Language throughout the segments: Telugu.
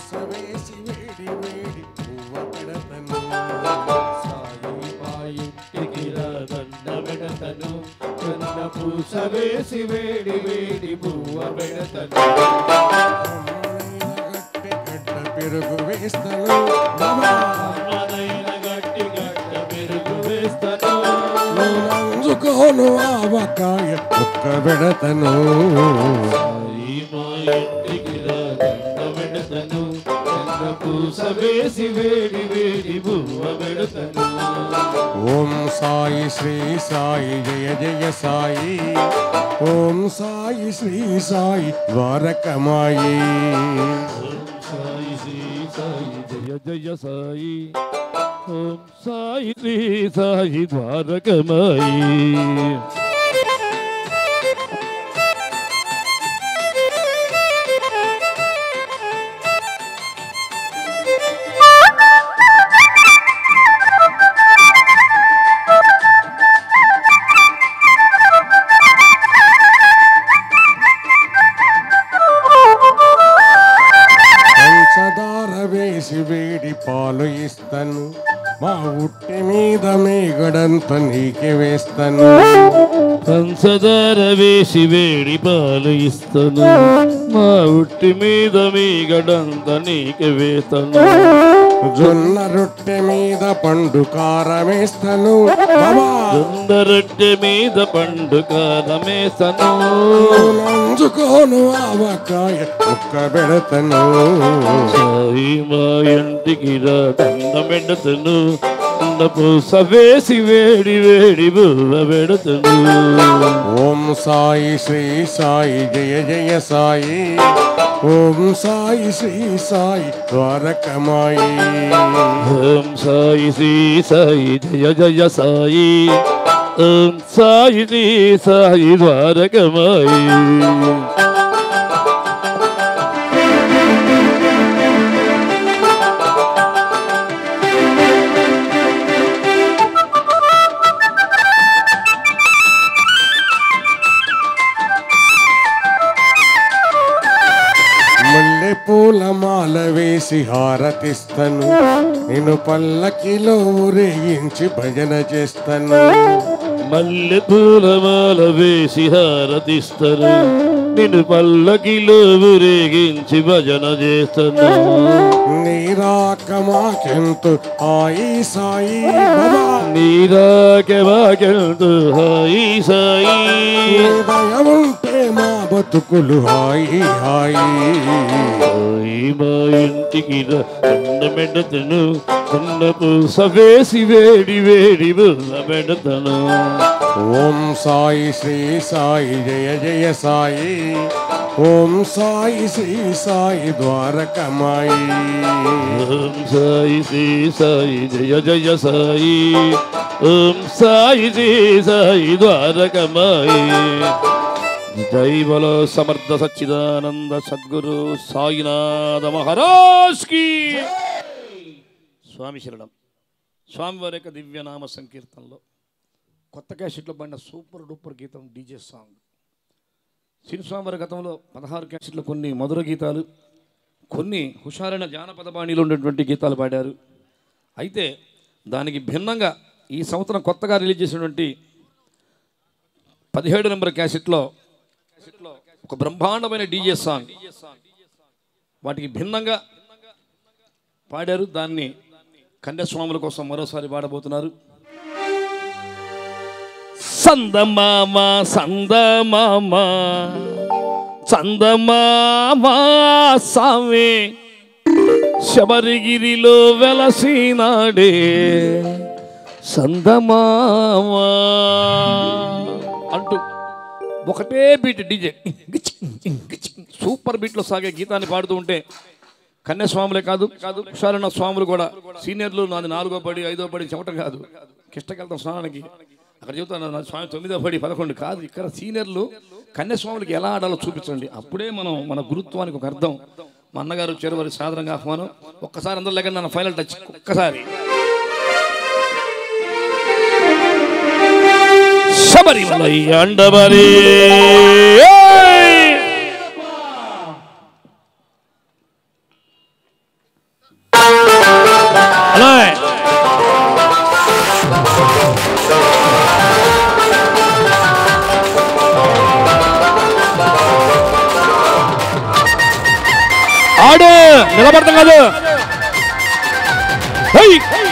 పూస వేసి వేడి వేడి పువ్వ పెడతను సాయి మా ఇంటికి రా దండ పెడతను కన్న పూస వేసి వేడి వేడి పువ్వ పెడతను గట్టి గడ్డ పెరుగు వేస్తను బాబా అమ్మదైన గట్టి గడ్డ పెరుగు వేస్తను నంజుకోను ఆవకాయ ఒక్క పెడతను సాయి మా ఇంటికి రా దండ పెడతను కన్న పూస వేసి వేడి వేడి పువ్వ పెడతను ఓం సాయి శ్రీ సాయి జయ జయ సాయి ఓం సాయి శ్రీ సాయి ద్వారకమాయి ఓం సాయి శ్రీ సాయి జయ జయ సాయి ఓం సాయి శ్రీ సాయి ద్వారకమాయి పంచదార వేసి వేడి పాలు ఇస్తాను మా ఉట్టి మీద మేగడంత నీకే వేస్తాను పంచదార వేసి వేడి పాలు ఇస్తాను మా ఉట్టి మీద మీ గడంత నీకు వేతను జొన్న రొట్టె మీద పండు కారం వేస్తాను బాబా సుందరొట్టె మీద పండు కారమేసను నంజుకోను ఆవకాయ ఒక్క పెడతను సాయి మా ఇంటికి రా దండ పెడతను దండ పూస వేసి వేడి వేడి బువ్వ పెడతను ఓం సాయి శ్రీ సాయి జయ జయ సాయి ఓం సాయి శ్రీ సాయి ద్వారకమాయి ఓం సాయి శ్రీ సాయి జయ జయ సాయి ఓం సాయి శ్రీ సాయి ద్వారకమాయి మల్లె పూల మాల వేసి హారతిస్తాను నేను పల్లకిలో ఊరేగించి భజన చేస్తాను మల్లె పూల మాల వేసి హారతిస్తారు నిన్ను పల్లకిలో ఊరేగించి భజన చేస్తాను నీరాక మాకెంతో హాయి సాయి బాబా నీరాకే వాకెళ్తూ హాయి సాయి నీ దయ ఉంటే మా బతుకులు హాయి హాయి సాయి మా ఇంటికి రా దండ పెడతను దండ పూస వేసి వేడి వేడి బుల్ల పెడతను ఓం సాయి శ్రీ సాయి జయ జయ సాయి ఓం సాయి శ్రీ సాయి ద్వారకమాయి ఓం సాయి శ్రీ సాయి జయ జయ సాయి ఓం సాయి శ్రీ సాయి ద్వారకమాయి జై బలో సమర్థ సచ్చిదానంద సద్గురు సాయినాథ మహారాజ్ కి స్వామి శరణం స్వామివారి యొక్క దివ్యనామ సంకీర్తనలో కొత్త క్యాసెట్లో పడిన సూపర్ డూపర్ గీతం డీజే సాంగ్ శ్రీ స్వామివారి గతంలో పదహారు క్యాసెట్లో కొన్ని మధుర గీతాలు కొన్ని హుషారైన జానపద బాణీలో ఉన్నటువంటి గీతాలు పాడారు అయితే దానికి భిన్నంగా ఈ సంవత్సరం కొత్తగా రిలీజ్ చేసినటువంటి పదిహేడు నెంబర్ క్యాసెట్లో ఒక బ్రహ్మాండమైన డీజే సాంగ్ వాటికి భిన్నంగా పాడారు దాన్ని కన్యాస్వాముల కోసం మరోసారి పాడబోతున్నారు సందమామ సందమామ చందమామ సామి శబరిగిరిలో వెలసినాడే సందమామ అంటూ ఒకటే బీట్ డీజే సూపర్ బీట్లో సాగే గీతాన్ని పాడుతూ ఉంటే కన్యాస్వాములే కాదు కాదు హుషారున్న స్వాములు కూడా సీనియర్లు నాది నాలుగో పడి ఐదో పడి చెమట కాదు కిష్టకెళ్తాం స్నానానికి అక్కడ చెబుతాను నా స్వామి తొమ్మిదో పడి పదకొండు కాదు ఇక్కడ సీనియర్లు కన్యాస్వాములకి ఎలా ఆడాలో చూపించండి అప్పుడే మనం మన గురుత్వానికి ఒక అర్థం మా అన్నగారు చెరువరి సాధారణంగా ఆహ్వానం ఒక్కసారి అందరు లేక నన్ను ఫైనల్ టచ్ ఒక్కసారి శబరిమలై అండబరి పాడు నిలబడతాం కాదు హై!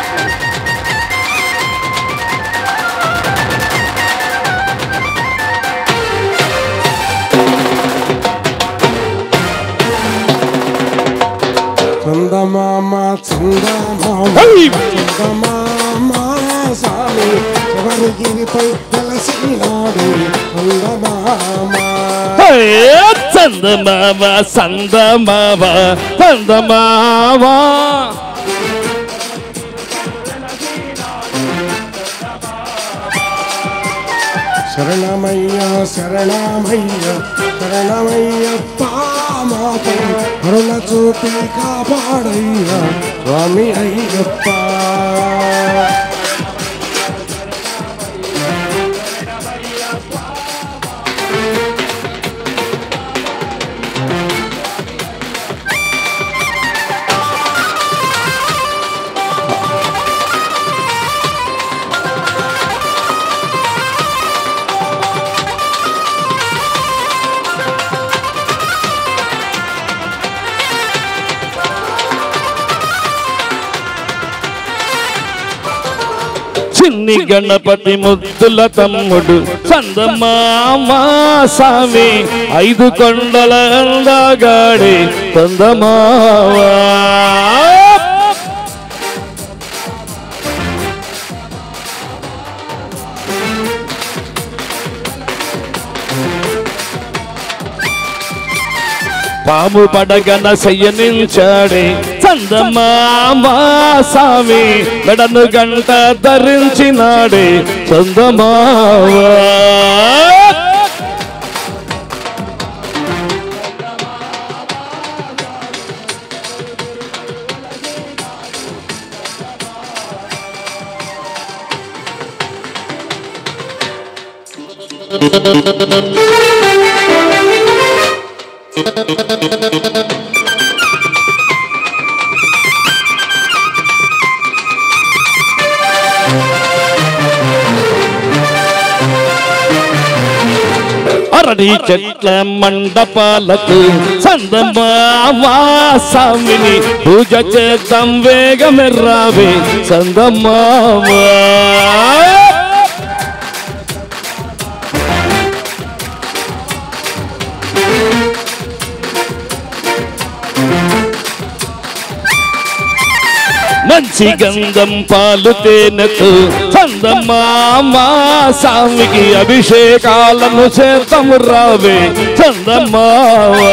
చందమామ చందమామ హై! చందమామ స్వామి శబరిగిరిపై వెలసినాడు చందమామ హై! చందమామ సందమామ చందమామ శరణమయ్య శరణమయ్య శరణమయ్యప్ప మాపై కరుణ చూపి కాపాడయ్య స్వామి అయ్యప్ప చిన్ని గణపతి ముద్దుల తమ్ముడు చందమామ స్వామి ఐదు కొండల అందగాడి చందమావా పాము పడగన శయనించాడే చందమామ స్వామి మెడను గంట ధరించినాడే చందమావా అరటి చెట్ల మండపాలకు చందమావా స్వామిని పూజ చేద్దాం వేగమెర్రావే చందమావా మంచి గంధం పాలు తేనెతో చందమామ స్వామికి అభిషేకాలను చేతము రావే చందమావా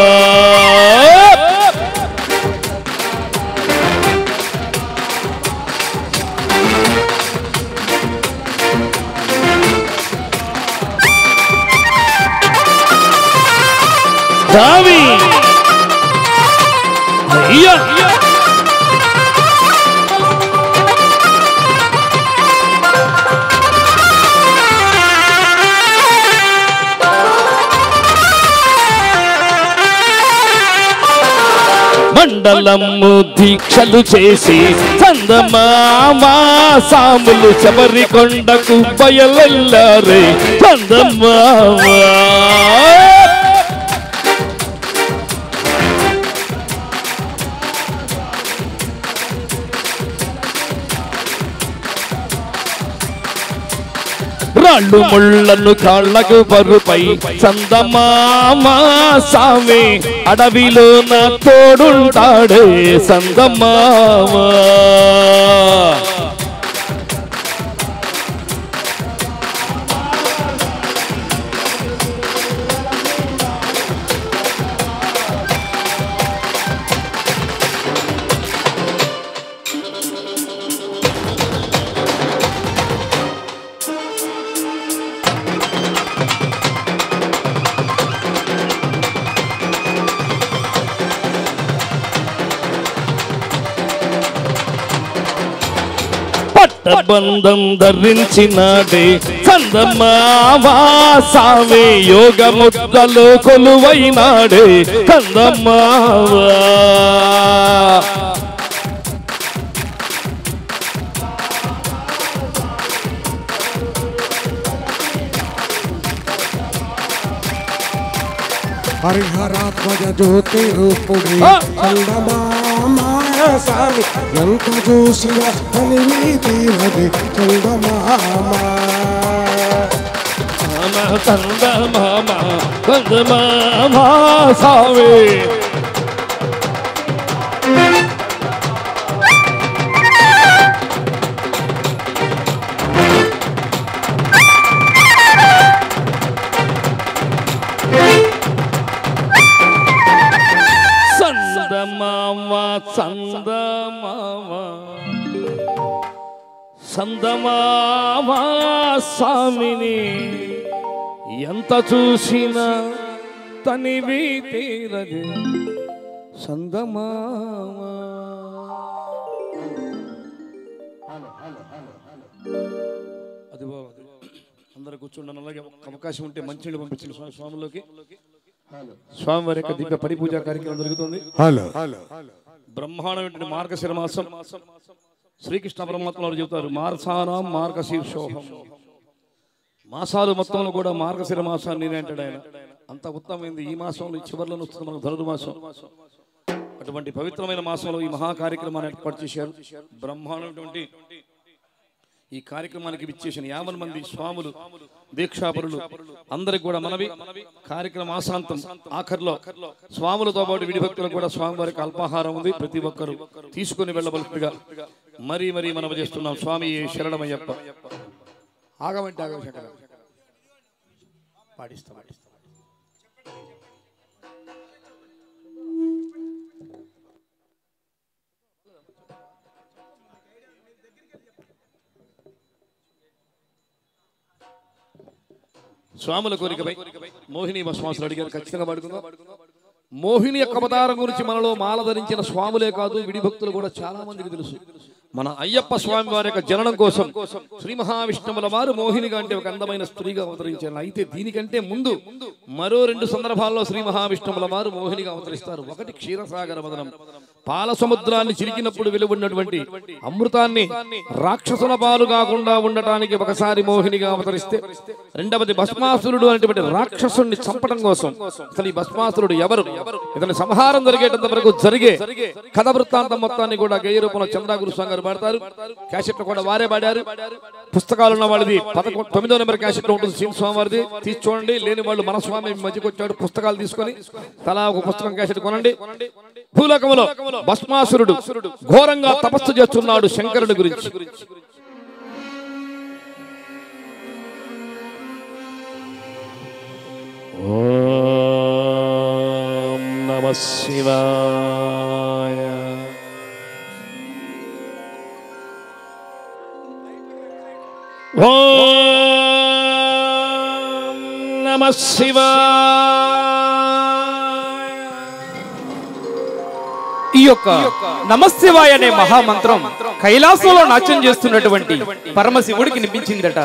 స్వామి అయ్యా మండలము దీక్షలు చేసి చందమామా సాములు శబరి కొండకు బయలెల్లారే చందమామా రాళ్ళు ముళ్ళను కాళ్ళకు బరుపై సందమామా సామి అడవిలో నా తోడుంటాడే సందమామా పట్టబంధం ధరించినాడే కందమావా సామి యోగ ముద్దలో కొలువైనాడే కందమావా హరిహరాత్మజ జ్యోతి రూపుడి ఆ! చందమామాయ స్వామి ఎంత చూసిన కలిమి తీరది చందమామా మామ తంద మామ తంద మామ సామి సందమామ సందమామ సందమామ స్వామిని ఎంత చూసినా తనివి తీరది సందమామ అది బావ, అది బావ. అందరూ కూర్చుండను అలాగే ఒక అవకాశం ఉంటే మంచి పంపించిన స్వామి స్వాములోకి స్వామివారి యొక్క దివ్య పరిపూజ కార్యక్రమం జరుగుతుంది హలో హలో బ్రహ్మాండమైనటువంటి మార్గశిర మాసం శ్రీకృష్ణ పరమాత్మ వారు చెబుతారు మార్సానాం మార్గశీర్షోహం మాసాలు మొత్తంలో కూడా మార్గశిర మాసాన్ని నేనే అంటాడు ఆయన అంత ఉత్తమమైంది ఈ మాసంలో ఈ చివరిలో వస్తుంది మనకు ధనుడు మాసం అటువంటి పవిత్రమైన మాసంలో ఈ మహా కార్యక్రమాన్ని ఏర్పాటు చేశారు బ్రహ్మాండమైనటువంటి ఈ కార్యక్రమానికి విచ్చేసిన యాభై మంది స్వాములు దీక్షాపరులు అందరికి కూడా మనవి కార్యక్రమ ఆశాంతం ఆఖరిలో స్వాములతో పాటు విడి భక్తులకు కూడా స్వామివారికి అల్పాహారం ఉంది ప్రతి ఒక్కరు తీసుకుని వెళ్ళవలసిగా మరీ మరీ మనం చేస్తున్నాం స్వామి శరణమయ్యప్ప ఆగమంటే ఆగమ శంకర పాడిస్తా పాడిస్తా స్వాముల కోరికపై మోహిని భస్మాసులు అడిగారు ఖచ్చితంగా పాడుకుందాం మోహిని యొక్క అవతారం గురించి మనలో మాల ధరించిన స్వాములే కాదు విడి భక్తులు కూడా చాలా మందికి తెలుసు మన అయ్యప్ప స్వామి వారి యొక్క జననం కోసం శ్రీ మహావిష్ణువుల వారు మోహినిగా అంటే ఒక అందమైన స్త్రీగా అవతరించారు అయితే దీనికంటే ముందు మరో రెండు సందర్భాల్లో శ్రీ మహావిష్ణువుల వారు మోహినిగా అవతరిస్తారు ఒకటి క్షీరసాగర వదనం పాల సముద్రాన్ని చిరికినప్పుడు వెలువడినటువంటి అమృతాన్ని రాక్షసుల పాలు కాకుండా ఉండటానికి ఒకసారి మోహినిగా అవతరిస్తే రెండవది భస్మాసురుడు అనేటువంటి రాక్షసుని చంపడం కోసం అసలు ఈ భస్మాసురుడు ఎవరు ఇతని సంహారం జరిగేటంత వరకు జరిగే కథ వృత్తాంతం మొత్తాన్ని కూడా గేయ రూపంలో చంద్రాగురు స్వామి గారు పాడతారు క్యాసెట్ కూడా వారే పాడారు పుస్తకాలు ఉన్న వాళ్ళది పదకొండు తొమ్మిదో నెంబర్ క్యాసెట్ ఉంటుంది శ్రీ స్వామి వారిది తీసి చూడండి లేని వాళ్ళు మన స్వామి ఈ మధ్యకి వచ్చాడు పుస్తకాలు తీసుకొని తలా ఒక పుస్తకం క్యాసెట్ కొనండి భూలోకములో భస్మాసురుడు ఘోరంగా తపస్సు చేస్తున్నాడు శంకరుడి గురించి ఓం నమ శివాయ ఓం నమ శివాయ ఈ యొక్క నమశివాయ అనే మహామంత్రం కైలాసంలో నాట్యం చేస్తున్నటువంటి పరమశివుడికి వినిపించిందట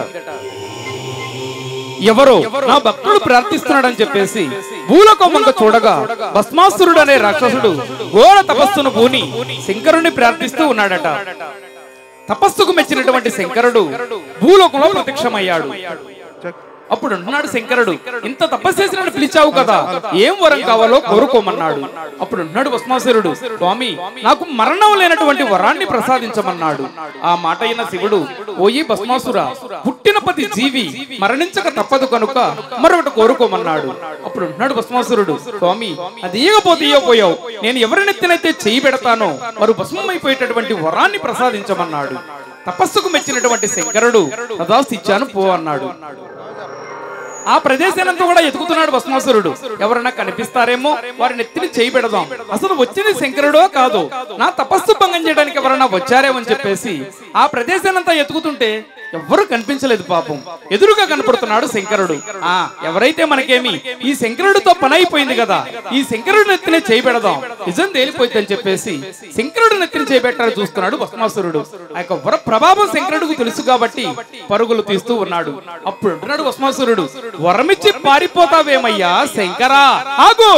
ఎవరో నా భక్తుడు ప్రార్థిస్తున్నాడని చెప్పేసి భూలకోమంక చూడగా భస్మాసురుడు అనే రాక్షసుడు ఘోర తపస్సును పూని శంకరుని ప్రార్థిస్తూ ఉన్నాడట తపస్సుకు మెచ్చినటువంటి శంకరుడు భూలోకంలో ప్రత్యక్షమయ్యాడు అప్పుడు అంటున్నాడు శంకరుడు ఇంత తపస్సు చేసిన పిలిచావు కదా ఏం వరం కావాలో కోరుకోమన్నాడు అప్పుడు అంటున్నాడు భస్మాసురుడు స్వామి నాకు మరణం లేనటువంటి వరాన్ని ప్రసాదించమన్నాడు ఆ మాట అయిన శివుడు ఓయి భస్మాసుర పుట్టిన ప్రతి జీవి మరణించక తప్పదు కనుక మరొకటి కోరుకోమన్నాడు అప్పుడు అంటున్నాడు భస్మాసురుడు స్వామి అది ఇయ్యకపోతే ఇయ్యపోయావు నేను ఎవరినెత్తినైతే చేయి పెడతానో వారు భస్మమైపోయేటటువంటి వరాన్ని ప్రసాదించమన్నాడు తపస్సుకు మెచ్చినటువంటి శంకరుడు తదాస్తు ఇచ్చాను పో అన్నాడు ఆ ప్రదేశానంతా కూడా ఎతుకుతున్నాడు భస్మాసురుడు ఎవరైనా కనిపిస్తారేమో వారిని ఎత్తిని చేయి పెడదాం అసలు వచ్చింది శంకరుడో కాదు నా తపస్సు భంగం చేయడానికి ఎవరైనా వచ్చారేమో అని చెప్పేసి ఆ ప్రదేశానంతా ఎతుకుతుంటే ఎవ్వరూ కనిపించలేదు పాపం ఎదురుగా కనపడుతున్నాడు శంకరుడు ఆ ఎవరైతే మనకేమి ఈ శంకరుడితో పని అయిపోయింది కదా ఈ శంకరుడి నెత్తినే చేయి పెడదాం నిజం తేలిపోయింది అని చెప్పేసి శంకరుడు నెత్తిని చేయబెట్టాలని చూస్తున్నాడు భస్మాసురుడు ఆ యొక్క వర ప్రభావం శంకరుడికి తెలుసు కాబట్టి పరుగులు తీస్తూ ఉన్నాడు అప్పుడు అంటున్నాడు భస్మాసురుడు వరమిచ్చి పారిపోతావేమయ్యా శంకరా ఆగు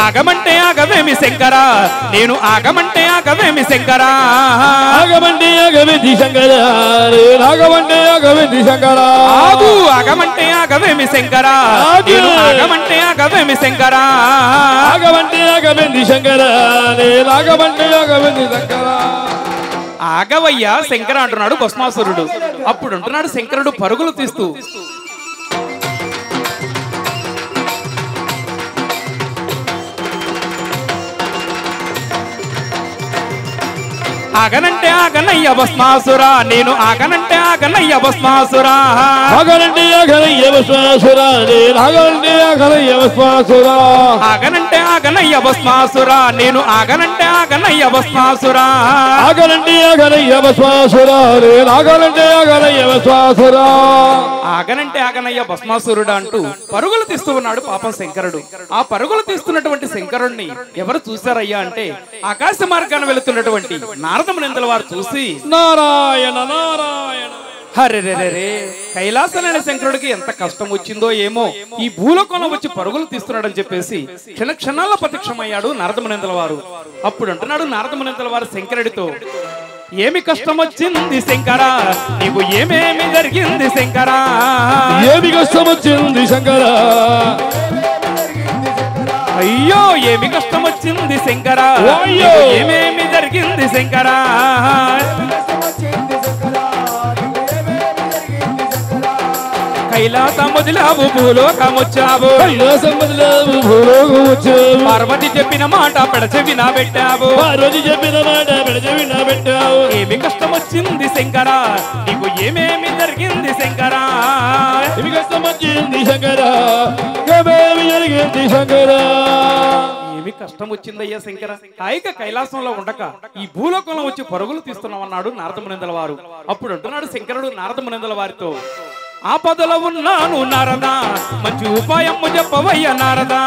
ఆగమంటే ఆగవేమి శంకరా నేను ఆగమంటే ఆగవేమి శంకరా ఆగమంటే ఆగవేంది శంకర ఆగమంటే ఆగవేంది శంకర ఆగు ఆగమంటే ఆగవేమి శంకరా ఆగు. నేను ఆగమంటే ఆగవేమి శంకరా ఆగమంటే ఆగవేంది శంకర ఆగమంటే ఆగవేంది శంకర ఆగవయ్యా శంకర అంటున్నాడు భస్మాసురుడు అప్పుడు అంటున్నాడు శంకరుడు పరుగులు తీస్తూ ఆగనంటే ఆగనయ్య భస్మాసురా నేను ఆగనంటే ఆగనయ్య భస్మాసురా ఆగనంటే ఆగనయ్య విశ్వాసురా ఆగనంటే ఆగనయ్య విశ్వాసురా ఆగనంటే ఆగనయ్య భస్మాసురా నేను ఆగనంటే ఆగనయ్య భస్మాసురా ఆగనంటే ఆగనయ్య విశ్వాసురా ఆగనంటే ఆగనయ్య విశ్వాసురా ఆగనంటే ఆగనయ్య భస్మాసురుడు అంటూ పరుగులు తీస్తూ ఉన్నాడు పాపం శంకరుడు ఆ పరుగులు తీస్తున్నటువంటి శంకరుణ్ణి ఎవరు చూశారయ్యా అంటే ఆకాశ మార్గాన వెళుతున్నటువంటి నారదమునిందల వారు చూసి నారాయణ నారాయణ హరే రే రే రే కైలాసనైన శంకరుడికి ఎంత కష్టం వచ్చిందో ఏమో ఈ భూలోకంలో వచ్చి పరుగులు తీస్తున్నాడని చెప్పేసి క్షణ క్షణాల్లో ప్రత్యక్షమయ్యాడు నారదమునిందల వారు అప్పుడు అంటున్నాడు నారదమునిందల వారు శంకరుడితో ఏమి కష్టం వచ్చింది శంకరా నీకు ఏమేమి జరిగింది శంకరా ఏమి కష్టం వచ్చింది శంకర అయ్యో ఏమి కష్టం వచ్చింది శంకరా అయ్యో! నీకు ఏమేమి జరిగింది శంకరా కైలాసం వదిలావు భూలోకమొచ్చావు కైలాసం బదులావు భూలోకం వచ్చావు పార్వతి చెప్పిన మాట పెడచెవిన పెట్టావు పార్వతి చెప్పిన మాట పెడచె వినబెట్టావు ఏమి కష్టం వచ్చింది శంకరా నీకు ఏమేమి జరిగింది శంకరా ఏమి కష్టం వచ్చింది శంకర ఏమేమి జరిగింది శంకర ఏమి కష్టం వచ్చిందయ్యా శంకర హాయిగా కైలాసంలో ఉండక ఈ భూలోకంలో వచ్చి పరుగులు తీస్తున్నామన్నాడు నారదమునిందల వారు అప్పుడు అంటున్నాడు శంకరుడు నారదమునిందల వారితో ఆపదలో ఉన్నాను నారదా మంచి ఉపాయం చెప్పవయ్య నారదా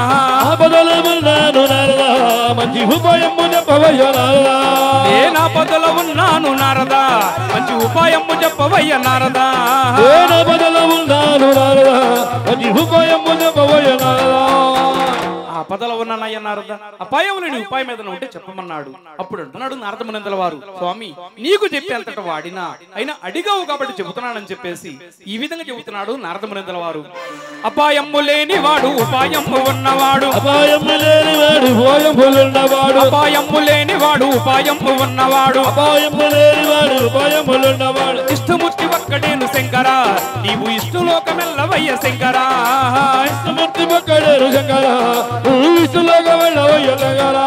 ఆపదలో ఉన్నాను నారదా మంచి ఉపాయం చెప్పవయ్య నారదా నేను ఆపదలో ఉన్నాను నారదా మంచి ఉపాయం చెప్పవయ్య నారదా నేను ఆపదలో ఉన్నాను నారదా మంచి ఉపాయం చెప్పవయ్య నారదా ఆపదలో ఉన్నానయ్య నారద అపాయం లేని ఉపాయం ఏదైనా ఉంటే చెప్పమన్నాడు అప్పుడు అంటున్నాడు నారదమునందల వారు స్వామి నీకు చెప్పేంతట వాడినా అయినా అడిగావు కాబట్టి చెబుతున్నానని చెప్పేసి ఈ విధంగా చెబుతున్నాడు నారదమునందల వారు అపాయము లేని వాడు ఉపాయము ఉన్నవాడు అపాయము లేనివాడు ఉపాయములున్నవాడు అపాయము లేని వాడు ఉపాయము ఉన్నవాడు అపాయము లేనివాడు ఉపాయములున్నవాడు ఇష్టమూర్తి ఒక్కడేను శంకరా నీవు ఇష్టలోకమెల్లవయ్య శంకరా సమర్థి పక్కడేరు శంకర విష్ణులోక వెళ్ళవయ్య శంకర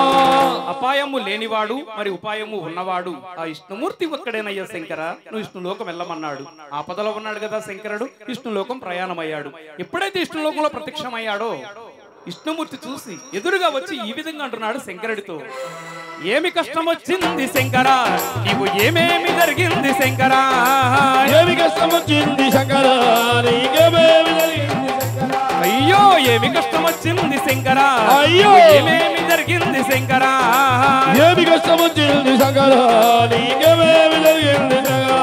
అపాయము లేనివాడు మరి ఉపాయము ఉన్నవాడు ఆ విష్ణుమూర్తి ఒక్కడేనయ్యా శంకర నువ్వు విష్ణులోకం వెళ్ళమన్నాడు ఆపదలో ఉన్నాడు కదా శంకరుడు విష్ణులోకం ప్రయాణమయ్యాడు ఎప్పుడైతే విష్ణులోకంలో ప్రత్యక్షమయ్యాడో విష్ణుమూర్తి చూసి ఎదురుగా వచ్చి ఈ విధంగా అంటున్నాడు శంకరుడితో ఏమి కష్టం వచ్చింది శంకరా నీకు ఏమేమి జరిగింది శంకరా ఏమి కష్టం వచ్చింది శంకర నీకేమేమి జరిగింది శంకర అయ్యో ఏమి కష్టం వచ్చింది శంకరా అయ్యో! నీకు ఏమేమి జరిగింది శంకరా ఏమి కష్టం వచ్చింది శంకర నీకేమేమి జరిగింది శంకర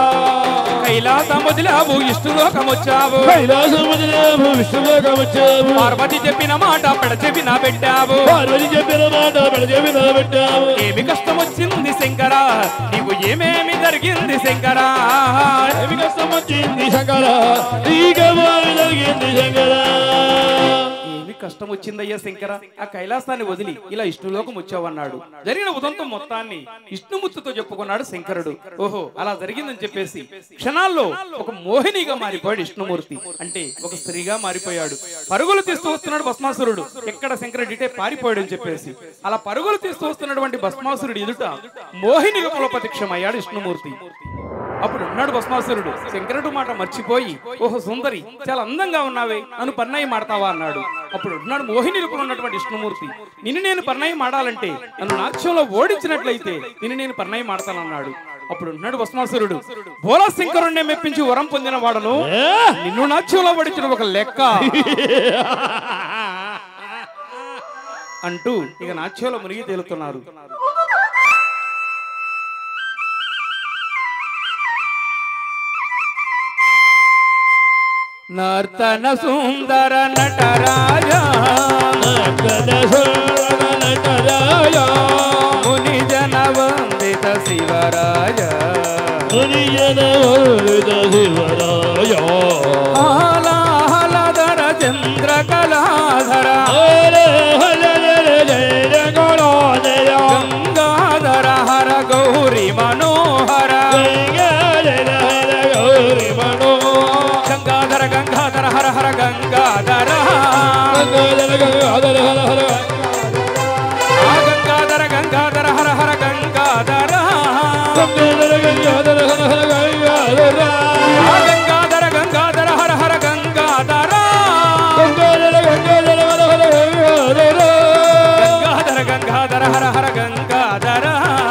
కైలాసం వదిలావు ఇష్టలోకం వచ్చావు కైలాసం వదిలేము విష్ణులోకం వచ్చాము పార్వతి చెప్పిన మాట పెడచెవిన పెట్టావు పార్వతి చెప్పిన మాట పెడచెవి పెట్టాము ఏమి కష్టం వచ్చింది శంకరా నీకు ఏమేమి జరిగింది శంకరా ఏమి కష్టం వచ్చింది శంకర నీకేమేమి జరిగింది శంకర ఏమి కష్టం వచ్చిందయ్యా శంకర ఆ కైలాసాన్ని వదిలి ఇలా విష్ణులోకం వచ్చావన్నాడు జరిగిన ఉదంతం మొత్తాన్ని విష్ణుమూర్తితో చెప్పుకున్నాడు శంకరుడు ఓహో అలా జరిగిందని చెప్పేసి క్షణాల్లో ఒక మోహినిగా మారిపోయాడు విష్ణుమూర్తి అంటే ఒక స్త్రీగా మారిపోయాడు పరుగులు తీస్తూ వస్తున్నాడు భస్మాసురుడు ఎక్కడ శంకరుడు ఇటే పారిపోయాడు అని చెప్పేసి అలా పరుగులు తీస్తూ వస్తున్నటువంటి భస్మాసురుడు ఎదుట మోహిని రూపంలో ప్రత్యక్షమయ్యాడు విష్ణుమూర్తి అప్పుడు ఉన్నాడు భస్మాసురుడు శంకరుడు మాట మర్చిపోయి ఓహో సుందరి చాలా అందంగా ఉన్నావే నన్ను పన్నయ్య మాడతావా అన్నాడు అప్పుడు ఉన్నాడు మోహిని రూపంలో ఉన్నటువంటి విష్ణుమూర్తి నిన్ను నేను పన్నయ్య మాడాలంటే నన్ను నాట్యంలో ఓడించినట్లయితే నిన్ను నేను పన్నయ్య మాడతానన్నాడు అప్పుడు ఉన్నాడు భస్మాసురుడు భోలా శంకరుణ్ణి మెప్పించి వరం పొందిన వాడను నిన్ను నాట్యంలో ఓడించిన ఒక లెక్క అంటూ ఇక నాట్యంలో మునిగి తేలుతున్నారు నర్తన సుందర నటరాజ ముని జన వందిత శివరాజ ఆలాహలధర చంద్ర కళాధర గంగాధర హర గౌరి మనోహర గంగాధర గంగాధర హర హర గంగాధర ఆ గంగాధర గంగాధర హర హర గంగాధర ఆ గంగాధర గంగాధర హర హర గంగాధర గంగాధర గంగాధర హర హర గంగాధర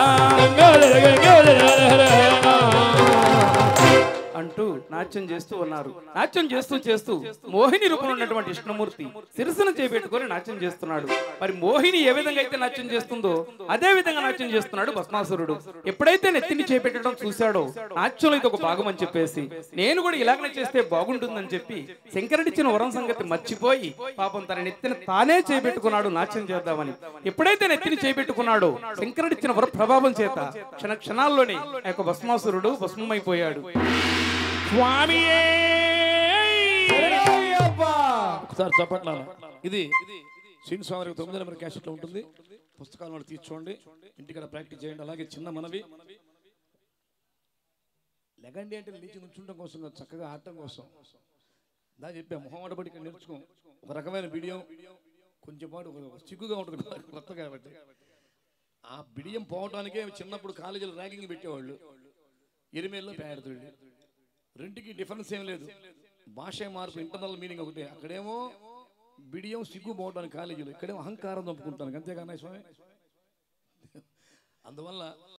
అంటూ నాట్యం చేస్తూ ఉన్నారు నాట్యం చేస్తూ చేస్తూ మోహిని రూపంలో ఉన్నటువంటి విష్ణుమూర్తి శిరస్సును చేపెట్టుకొని నాట్యం చేస్తున్నాడు మరి మోహిని ఏ విధంగా అయితే నాట్యం చేస్తుందో అదే విధంగా నాట్యం చేస్తున్నాడు భస్మాసురుడు ఎప్పుడైతే నెత్తిని చేపెట్టడం చూశాడో నాట్యంలో ఇది ఒక భాగం అని చెప్పేసి నేను కూడా ఇలాగనే చేస్తే బాగుంటుందని చెప్పి శంకరుడిచ్చిన వరం సంగతి మర్చిపోయి పాపం తన నెత్తిని తానే చేపెట్టుకున్నాడు నాట్యం చేద్దామని ఎప్పుడైతే నెత్తిని చేపెట్టుకున్నాడో శంకరుడిచ్చిన వర ప్రభావం చేత క్షణ క్షణాల్లోనే ఆ యొక్క భస్మాసురుడు భస్మమైపోయాడు ఒకసారి చప్పట్ల ఇది శ్రీని స్వామి వారికి తొమ్మిది నెంబర్ క్యాసెట్లో ఉంటుంది పుస్తకాలను కూడా తీసుకోండి ఇంటికాడ ప్రాక్టీస్ చేయండి అలాగే చిన్న మనవి లెగండి అంటే లేచి నుంచుండడం కోసం కాదు, చక్కగా ఆడటం కోసం దా చెప్పా మొహం ఆడబడి ఇక్కడ నేర్చుకో ఒక రకమైన బిడియం కొంచెం పాటు ఒక చిక్కుగా ఉంటుంది కదా, కొత్త కాబట్టి ఆ బిడియం పోవటానికే చిన్నప్పుడు కాలేజీలో ర్యాగింగ్ పెట్టేవాళ్ళు ఎరిమేల్లో పేడతోళ్ళు రెండుకి డిఫరెన్స్ ఏం లేదు భాష మార్పు ఇంటర్నల్ మీనింగ్ ఒకటే అక్కడేమో బిడియం సిగ్గు పోవటానికి కాలేజీలో ఇక్కడేమో అహంకారం చంపుకుంటాను అంతేగానే స్వామి అందువల్ల